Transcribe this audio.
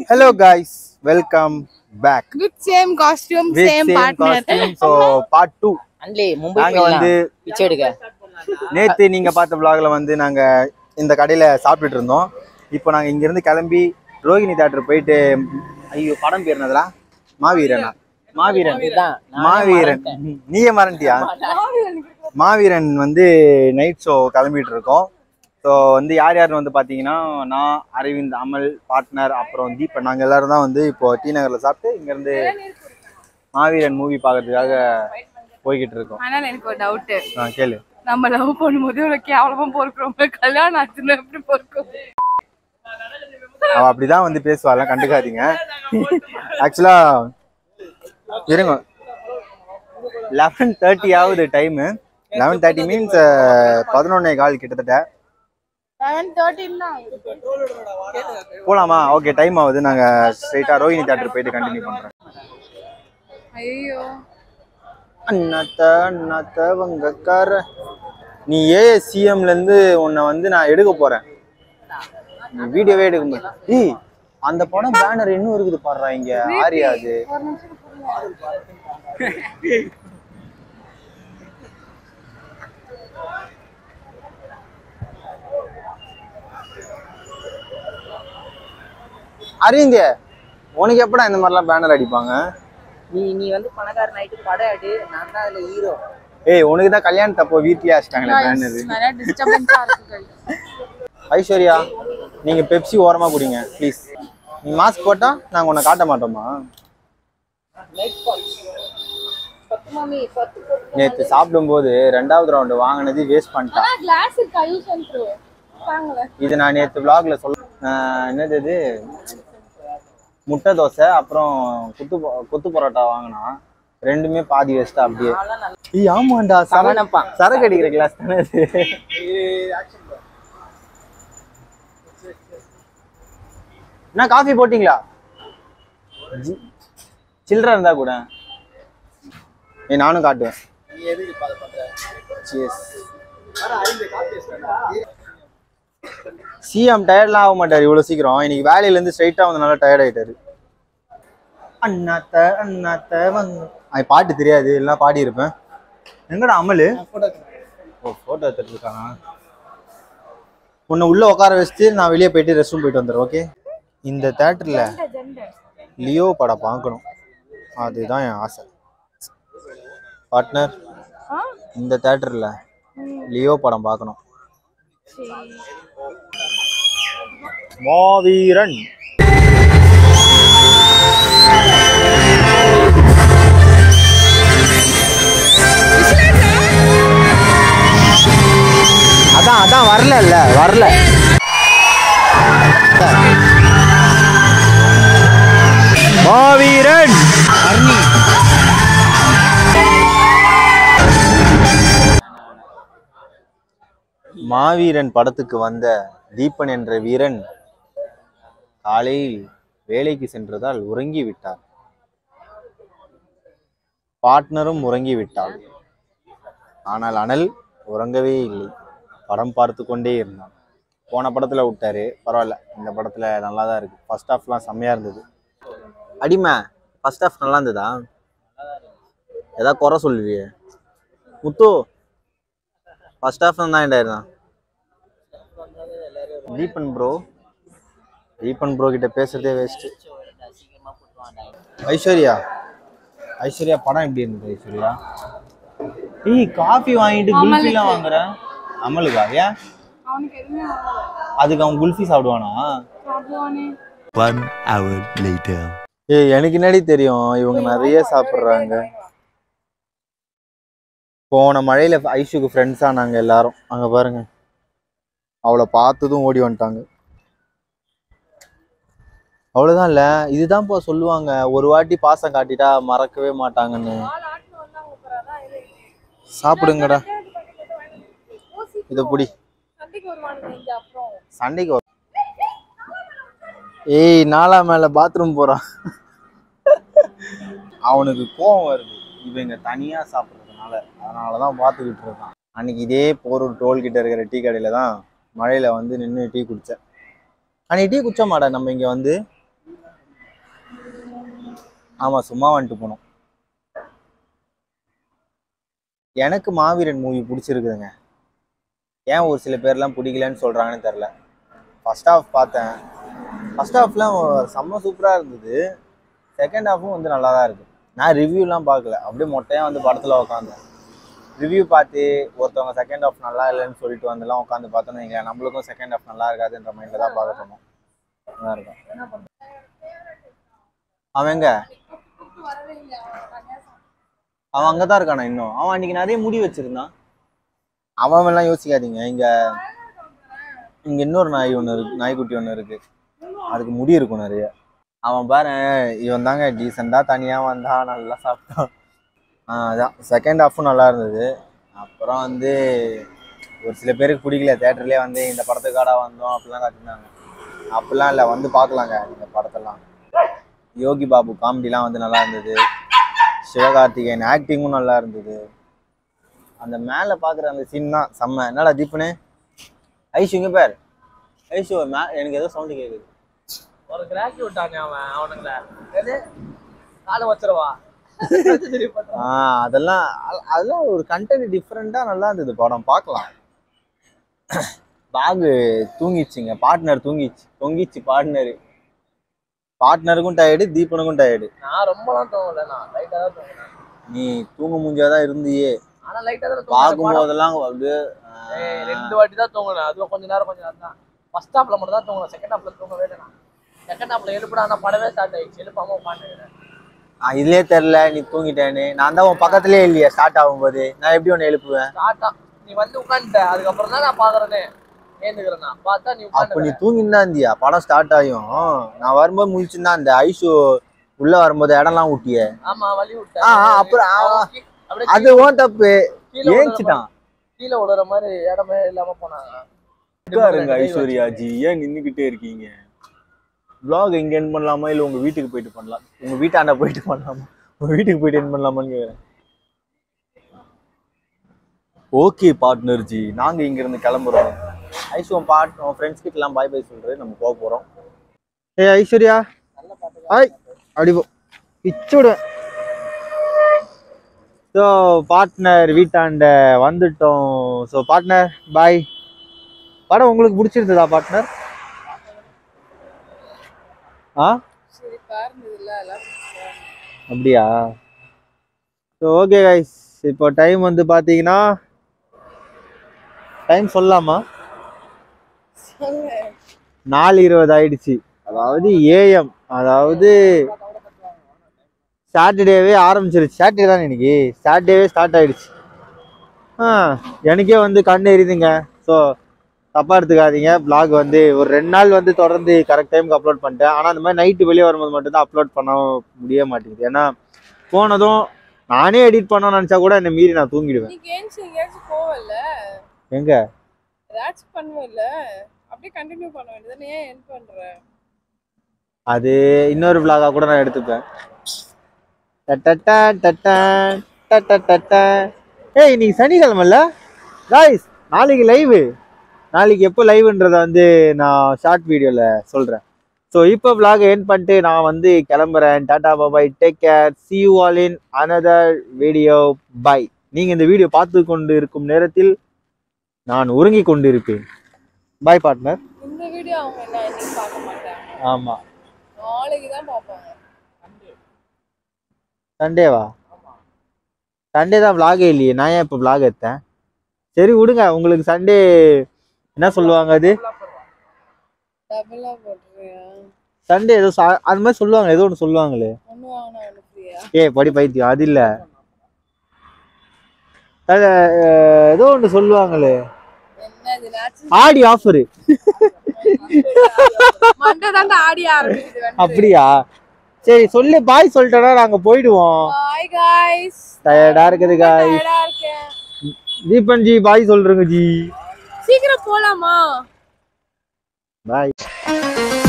Hello guys, welcome back with same costume, with same, same partner. costume. So part 2 அன்லே Mumbai நாங்க வந்து பிச்சை எடுக்க நேத்து நீங்க பார்த்த vlogல வந்து நாங்க இந்த கடையில சாப்பிட்டுட்டு இருந்தோம் இப்போ நாங்க இங்க இருந்து கிளம்பி ரோகிணி தியேட்டர் போயிட்டு ஐயோ படம் பேர் என்னதுடா மாவீரனா மாவீரன் இதுதான் மாவீரன் நீயே மறந்துட்டியா மாவீரன் வந்து நைட் ஷோ கிளம்பிட்டு இருக்கோம் ஸோ வந்து யார் யாருன்னு வந்து பார்த்தீங்கன்னா நான் அரவிந்த் அமல் பார்ட்னர் அப்புறம் தீபன் நாங்கள் எல்லாரும் தான் வந்து இப்போ டி நகரில் சாப்பிட்டு இங்கேருந்து மாவீரன் மூவி பார்க்கறதுக்காக போய்கிட்டு இருக்கோம் ஆனா எனக்கு ஒரு டவுட் ஆ கேளு நம்ம லவ் பண்ணும்போது ஒரு கேவலமா பொறுக்கிறோம் கல்யாணம் ஆச்சுன்னா எப்படி பொறுக்கும் அவள் அப்படிதான் வந்து பேசுவாள் கண்டுக்காதீங்க ஆக்சுவலாக இருங்க லெவன் தேர்ட்டி ஆகுது டைமு லெவன் தேர்ட்டி மீன்ஸ் பதினொன்னே கால் கிட்டத்தட்ட லெவன் தேர்ட்டின் தான் போலாமா ஓகே டைம் ஆகுது நாங்க ஸ்ட்ரைட்டா ரோஹிணி தியேட்டர் போயிட்டு கண்டினியூ பண்றோம் ஐயோ அண்ணாத்த அண்ணாத்த வங்கக்கார நீ ஏஎஸ்சிஎம்ல இருந்து உன்னை வந்து நான் எடுக்க போறேன் நீ வீடியோவே எடுக்க முடியும் ஏய் அந்த படம் பேனர் இன்னும் இருக்குது பாடுறா இங்க ஆரியா அது ஒரு நிமிஷம் புரியல. அரவிந்த் உனக்கு எப்படா இந்த மாதிரிலாம் பேனர் அடிப்பாங்க நீ நீ வந்து பணக்கார நைட்டு படம் எடு நான் தான் அதுல ஹீரோ ஏய் உனக்கு தான் கல்யாணத்தப்போ வீட்லயே அடிச்சிட்டாங்களே பேனர் நிறைய டிஸ்டர்பன்ஸா இருக்கு guys. ஐஸ்வர்யா நீங்க பெப்சி ஓரமா குடிங்க ப்ளீஸ் நீ மாஸ்க் போட்டா நாங்க உன்னை காட்ட மாட்டோமா பத்து மாமி பத்து பத்து. நேத்து சாப்பிடும்போது ரெண்டாவது ரவுண்டு வாங்கினது வேஸ்ட் பண்ணிட்டான் ஆனா கிளாஸ் இருக்கா யூஸ் அண்ட் த்ரோ வாங்கல இது நான் நேத்து vlogல சொல்ல ஆஹ் என்னது இது முட்டை தோசை அப்புறம் குத்து பொ- குத்து பரோட்டா வாங்கினா ரெண்டுமே பாதி வேஸ்டா அப்படியே அதெல்லாம் நல்லா ஏய் ஆமாண்டா சரக்கு சமனப்பா சரக்கு அடிக்கிற கிளாஸ் தானே இது என்ன காஃபி போட்டிங்களா ஜி- சில்லறை இருந்தா கூட ஏய் நானும் காட்டுவேன் Cheers. சிஎம் டயர்ட்லாம் ஆக மாட்டார் இவ்வளோ சீக்கிரம் இன்னைக்கு வேலையில இருந்து ஸ்ட்ரைட்டா வந்து நல்லா டயர்ட் ஆயிட்டாரு அண்ணாத்த அண்ணாத்த வந்து அது பாட்டு தெரியாது எல்லாம் பாடி இருப்பேன் எங்கடா அமலு ஓ போட்டோ எடுத்துட்டு இருக்கானா உன்னை உள்ள உட்கார வச்சுட்டு நான் வெளியே போயிட்டு ரெஸ்ட் ரூம் போயிட்டு வந்துடுறேன் ஓகே இந்த தேட்டர்ல லியோ படம் பார்க்கணும் அதுதான் என் ஆசை பார்ட்னர் ஆ இந்த தேட்டர்ல லியோ படம் பார்க்கணும் மாவீரன் அதான் அதான் வரல இல்ல வரல மாவீரன் மாவீரன் படத்துக்கு வந்த தீபன் என்ற வீரன் காலையில் வேலைக்கு சென்றதால் உறங்கி விட்டார் பார்ட்னரும் உறங்கி விட்டாள் ஆனால் அனல் உறங்கவே இல்லை படம் பார்த்து கொண்டே இருந்தான் போன படத்துல விட்டாரு பரவாயில்ல இந்த படத்துல நல்லா தான் இருக்கு ஃபர்ஸ்ட் ஹாஃப்லாம் செம்மையா இருந்தது அடிமை ஃபர்ஸ்ட் ஹாஃப் நல்லா இருந்ததா ஏதாவது குறை சொல்லுவியே முத்து ஃபர்ஸ்ட் ஹாஃப் தான் இருந்தான் தீபன் ப்ரோ தீபன் ப்ரோ கிட்ட பேசுறதே வேஸ்ட் சீக்கிரமா போட்டுவாங்க ஐஸ்வர்யா ஐஸ்வர்யா படம் எப்படி இருந்தது ஐஸ்வர்யா ஏய் காஃபி வாங்கிட்டு குல்ஃபிலாம் வாங்குற அமலுக்கா ஏன் அவனுக்கு எதுவுமே ஆகல. அதுக்கு அவன் குல்ஃபி சாப்பிடுவானா சாப்பிடுவானே One hour later. ஏய் எனக்கு என்னடி தெரியும் இவங்க நிறைய சாப்பிட்றாங்க போன மழையில ஐஷுக்கு ஃப்ரெண்ட்ஸா நாங்க எல்லாரும் அங்க பாருங்க அவளை பார்த்ததும் ஓடி வந்துட்டாங்க அவ்வளவுதான் இல்ல இதுதான்ப்பா சொல்லுவாங்க ஒரு வாட்டி பாசம் காட்டிட்டா மறக்கவே மாட்டாங்கன்னு சாப்பிடுங்கடா இத புடி சண்டைக்கு வருவானுங்க இங்க அப்புறம் சண்டைக்கு வரும் ஏய் நாலா மேல பாத்ரூம் போறான் அவனுக்கு கோவம் வருது இவங்க தனியா சாப்பிட்றதுனால அதனாலதான் பார்த்துக்கிட்டு இருக்கான் அன்னைக்கு இதே போரூர் டோல் கிட்ட இருக்கிற டீ கடையில தான் மழையில வந்து நின்று டீ குடிச்சேன் அன்னைக்கு டீ குடிச்ச மாட்டா நம்ம இங்க வந்து ஆமா சும்மா வந்துட்டு போனோம் எனக்கு மாவீரன் மூவி பிடிச்சிருக்குதுங்க ஏன் ஒரு சில பேர்லாம் பிடிக்கலன்னு சொல்றாங்கன்னு தெரில ஃபர்ஸ்ட் ஹாஃப் பார்த்தேன் ஃபர்ஸ்ட் ஹாஃப்லாம் செம்ம சூப்பராக இருந்தது செகண்ட் ஹாஃபும் வந்து நல்லா தான் இருக்கு நான் ரிவ்யூலாம் பார்க்கல அப்படியே மொட்டையாக வந்து படத்தில் உட்காந்தேன் ரிவ்யூ பார்த்து ஒருத்தவங்க செகண்ட் ஹாஃப் நல்லா இல்லைன்னு சொல்லிட்டு வந்துலாம் உட்காந்து பார்த்தோன்னு வைங்களேன் நம்மளுக்கும் செகண்ட் ஹாஃப் நல்லா இருக்காதுன்ற மைண்டில் தான் பார்க்க போனோம் நல்லா இருக்கும் அவன் எங்க அவன் அங்கே தான் இருக்கானா இன்னும் அவன் அன்னைக்கு நிறைய முடி வச்சிருந்தான் அவன் எல்லாம் யோசிக்காதீங்க இங்க இங்க இன்னொரு நாய் ஒன்று இருக்கு நாய்க்குட்டி ஒன்று இருக்கு அதுக்கு முடி இருக்கும் நிறைய அவன் பாரு இவன் தாங்க டீசெண்டாக தனியாக வந்தான் நல்லா சாப்பிட்டான் ஆ அதான் செகண்ட் ஹாஃபும் நல்லா இருந்தது அப்புறம் வந்து ஒரு சில பேருக்கு பிடிக்கல தேட்டர்லேயே வந்து இந்த படத்துக்காடா வந்தோம் அப்படிலாம் காட்டினாங்க அப்படிலாம் இல்லை வந்து பார்க்கலாங்க இந்த படத்தெல்லாம் யோகி பாபு காமெடிலாம் வந்து நல்லா இருந்தது சிவகார்த்திகேயன் ஆக்டிங்கும் நல்லா இருந்தது அந்த மேலே பார்க்குற அந்த சீன் தான் செம்ம என்னடா தீபனு ஐஷு இங்கே பேர் ஐஷு மே எனக்கு ஏதோ சவுண்டு கேட்குது ஒரு கிராக்கி விட்டானே அவன் அவனுங்கள எது காலை வச்சிருவா சரி பண்றான். ஆ அதெல்லாம் அ- அதெல்லாம் ஒரு கண்டென்ட் டிஃப்ரெண்ட்டாக நல்லா இருந்தது படம் பார்க்கலாம் பாகு தூங்கிச்சுங்க பார்ட்னர் தூங்கிச்சு தொங்கிச்சு பார்ட்னரு பார்ட்னருக்கும் டயர்டு தீபனுக்கும் டயர்டு நான் ரொம்பலாம் தூங்கல நான் லைட்டா தான் தூங்கினேன் நீ தூங்க முடிஞ்சாதான் தான் இருந்தியே ஆனா லைட்டா தான் தூங்கினேன் பார்க்கும் போதெல்லாம் அப்படியே ஏய், ஆ, ரெண்டு வாட்டி தான் தூங்கினேன் அதுவும் கொஞ்ச நேரம் கொஞ்ச நேரம் தான் ஃபர்ஸ்ட் ஹாப்ல மட்டும் தான் தூங்கினேன் செகண்ட் ஹாப்ல தூங்கவே இல்லை நான் செகண்ட் ஹாப்ல எழுப்பிட ஆனா படவே ஸ்டார்ட் ஆயிடுச்சு எழுப்பாம உட்காந்துக்கிறேன் ஆ, இதுலயே தெரில நீ தூங்கிட்டேன்னு நான் தான் உன் பக்கத்துலயே இல்லையே ஸ்டார்ட் ஆகும்போது நான் எப்படி உன்னை எழுப்புவேன் ஸ்டார்ட் நீ வந்து உட்காந்துட்ட அதுக்கப்புறம் தான் நான் பாக்குறேனே ஏந்துக்கிறேன் நான் பார்த்தா நீ அப்போ உட்காந்து நீ தூங்கின்னு தான் இருந்தியா படம் ஸ்டார்ட் ஆகும் நான் வரும்போது முழிச்சுன்னு தான் அந்த ஐஷு உள்ள வரும்போது இடம்லாம் ஊட்டியே ஆமா வலி விட்டேன் ஆ, ஆ, அப்புறம் ஆ, அவன் கீ- அப்படியே அது ஓன் தப்பு கீழே விழுற மாதிரி- ஏஞ்சிட்டான் கீழே விழுற மாதிரி இடமே இல்லாம போனாங்க உட்காருங்க ஐஸ்வர்யாஜி ஏன் நின்னுக்கிட்டே இருக்கீங்க vlog எங்க என் பண்ணலாமா இல்ல உங்க வீட்டுக்கு போயிட்டு பண்ணலாம் உங்க வீட்டாண்ட போயிட்டு பண்ணலாமா உங்க வீட்டுக்கு போயிட்டு என் பண்ணலாமான்னு கேக்குறேன் ஓகே பார்ட்னர் ஜி நாங்க இங்க இருந்து கிளம்புறோம் ஐஸ் உன் பாட் உன் ஃப்ரெண்ட்ஸ் கிட்ட எல்லாம் பாய் பாய் சொல்றது நம்ம போக போறோம் ஏ ஐஸ்வர்யா ஹாய் அப்படி போ பிச்சுடுவேன் ஸோ பார்ட்னர் வீட்டாண்ட வந்துட்டோம் ஸோ பார்ட்னர் பாய் படம் உங்களுக்கு பிடிச்சிருந்ததா பார்ட்னர் ஆ சரி இருந்ததுல்ல எல்லாம் அப்படியா ஸோ ஓகே கைஸ் இப்போ டைம் வந்து பார்த்தீங்கன்னா டைம் சொல்லலாமா நாலு இருபது ஆயிடுச்சு அதாவது ஏஎம் அதாவது சாட்டர்டேவே ஆரம்பிச்சிருச்சு சாட்டர்டே தான் இன்னைக்கு சாட்டர்டேவே ஸ்டார்ட் ஆயிடுச்சு ஆ எனக்கே வந்து கண் எரியுதுங்க ஸோ தப்பாக எடுத்துக்காதீங்க vlog வந்து ஒரு ரெண்டு நாள் வந்து தொடர்ந்து கரெக்ட் டைமுக்கு அப்லோட் பண்ணிட்டேன் ஆனால் அந்த மாதிரி நைட்டு வெளியே வரும்போது மட்டும்தான் அப்லோட் பண்ண முடிய மாட்டேங்குது ஏன்னா போனதும் நானே எடிட் பண்ணணும்னு நினச்சா கூட என்னை மீறி நான் தூங்கிடுவேன் நீ கேம்ஸ் எங்கேயாச்சும் போவல்ல எங்க ஏதாச்சும் பண்ணுவல்ல அப்படியே கண்டினியூ பண்ண வேண்டியது ஏன் என் பண்ற அது இன்னொரு vlog-ஆ கூட நான் எடுத்துப்பேன் டட்டட்டா டட்டா டட்டட்டா. ஏய் இன்னைக்கு சனிக்கிழமைல காய்ஸ் நாளைக்கு லைவு நாளைக்கு எப்போ லைவ்ன்றதை வந்து நான் ஷார்ட் வீடியோவில் சொல்கிறேன் ஸோ இப்போ vlog என் பண்ணிட்டு நான் வந்து கிளம்புறேன் tata bye bye take care see you all in another video bye நீங்கள் இந்த வீடியோ பார்த்து கொண்டு இருக்கும் நேரத்தில் நான் உறங்கி கொண்டு இருப்பேன் பாய் பார்ட்னர் இந்த வீடியோ அவங்க என்ன இன்னைக்கு பார்க்க மாட்டாங்க ஆமாம் நாளைக்கு தான் பார்ப்பாங்க சண்டேவா சண்டே தான் vlog-ஏ இல்லையே நான் ஏன் இப்போ vlog எடுத்தேன் சரி விடுங்க உங்களுக்கு சண்டே என்ன சொல்லுவாங்க அது டபுளா போட்டுறியா சண்டே ஏதோ சா- அது மாதிரி சொல்லுவாங்க ஏதோ ஒன்று சொல்லுவாங்களே ஒண்ணு வாங்கினா ஒண்ணு ஃப்ரீயா ஏய் படி பைத்தியம் அது இல்லை அது, அஹ், ஏதோ ஒன்று சொல்லுவாங்களே என்னது நேச்சுரல் ஆடி ஆஃபரு மண்டை தான் ஆடி ஆரம்பிக்குது அப்படியா சரி சொல்லு பாய் சொல்லிட்டோன்னா நாங்கள் போயிடுவோம் பாய் காய்ஸ் டயர்டா இருக்குது காய் டயர்டா இருக்கேன் தீபன் ஜி பாய் சொல்றேங்க ஜி சீக்கிரம் போலாமா பாய்